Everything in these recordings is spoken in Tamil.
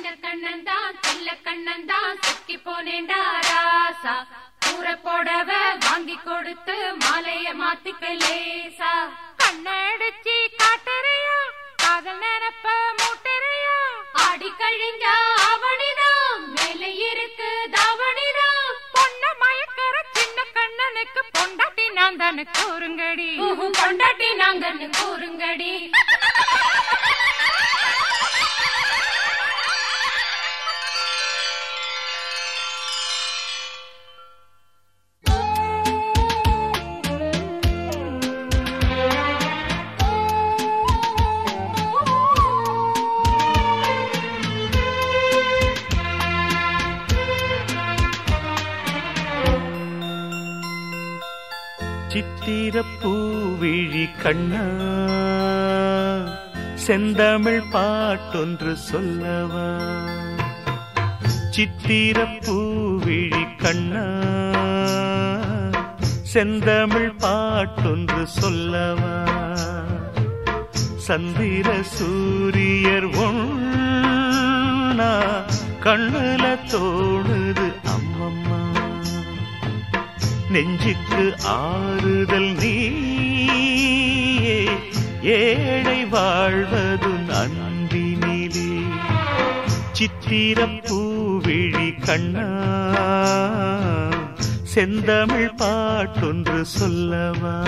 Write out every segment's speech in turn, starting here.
சின்ன கண்ணந்தான் செல்ல கண்ணந்தான் சுக்கி போனேன்டா ராசா கூற போடவ வாங்கி கொடுத்து மாலைய மாத்திக்க லேசா கண்ணடிச்சு காட்டுறியா காதல் நினப்ப மூட்டுறியா ஆடி கழிஞ்சா அவனிதான் மேலே இருக்கு தாவணிதான் பொண்ண மயக்கற சின்ன கண்ணனுக்கு பொண்டாட்டி நான் தானே கூறுங்கடி பொண்டாட்டி நாங்கன்னு கூறுங்கடி சித்திரப்பூவிழி கண்ணா செந்தமிழ் பாட்டொன்று சொல்லவா சித்திரப்பூவிழி கண்ணா செந்தமிழ் பாட்டொன்று சொல்லவா சந்திர சூரியர் ஒன்னா கண்ணுல தோணுது அம்மம்மா நெஞ்சுக்கு ஆறுதல் நீயே ஏழை வாழ்வது அன்பினிலே சித்திரப்பூவிழி கண்ணா செந்தமிழ் பாட்டொன்று சொல்லவா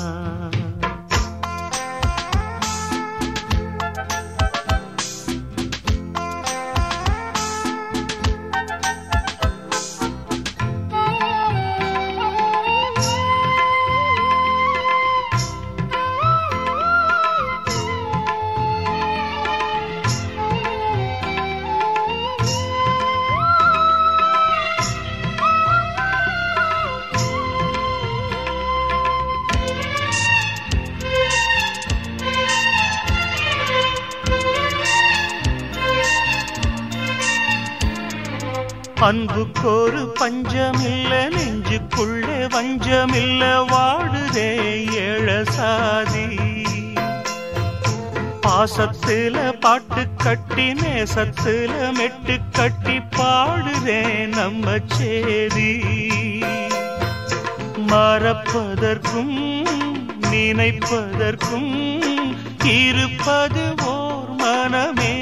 அன்புக்கொரு பஞ்சமில்ல நெஞ்சுக்குள்ள வஞ்சமில்ல வாடுதே ஏழசாதி பாசத்துல பாட்டு கட்டி நேசத்துல மெட்டு கட்டி பாடுதே நம்ம சேதி மறப்பதற்கும் நினைப்பதற்கும் இருப்பது ஓர் மனமே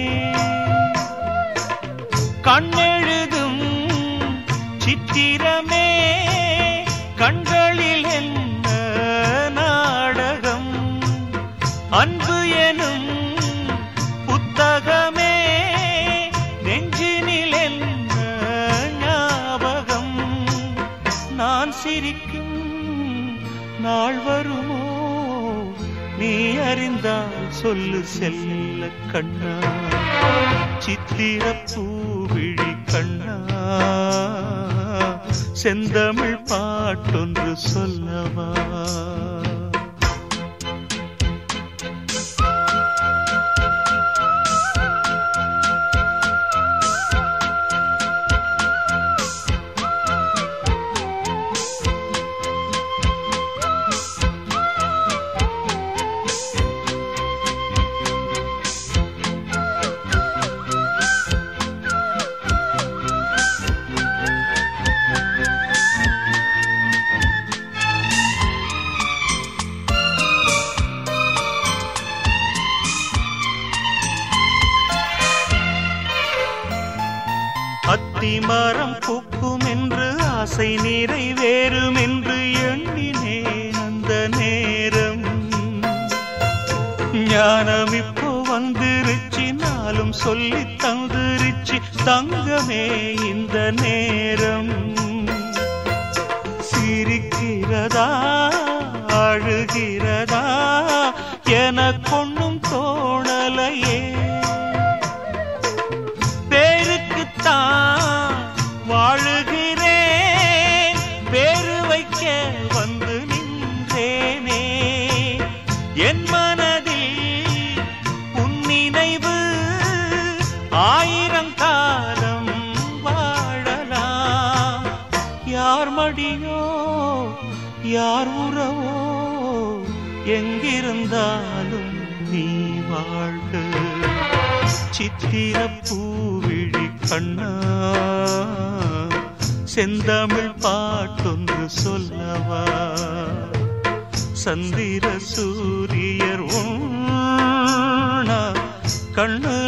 கண்ணெழுதும் சித்திரமே கண்களில் என்ன நாடகம் அன்பு எனும் புத்தகமே நெஞ்சினில் என்ன ஞாபகம் நான் சிரிக்கும் நாள் வருமோ நீ அறிந்தால் சொல்லு செல்ல கண்ணா சித்திர பூவிழி கண்ணா செந்தமிழ் பாட்டொன்று சொல்லவா அத்திமரம் பூக்கும் என்று ஆசை நிறைவேறும் என்று எண்ணினேன் அந்த நேரம் ஞானம் இப்போ வந்துருச்சு நாளும் சொல்லி தந்துருச்சு தங்கமே இந்த நேரம் சிரிக்கிறதா அழுகிறதா எனக்கொன்னும் தோணலையே பேருக்குத்தான் வாழுகிறேன் பேரு வைக்க வந்து நின்றேனே என் மனதில் உன் நினைவு ஆயிரம் காலம் வாழலாம் யார் மடியோ யார் உறவோ எங்கிருந்தாலும் நீ வாழ்க சித்திர பூவிழி கண்ணா செந்தமிழ் பாட்டொன்று சொல்லவா சந்திர சூரியர் உண்ணா கண்ணு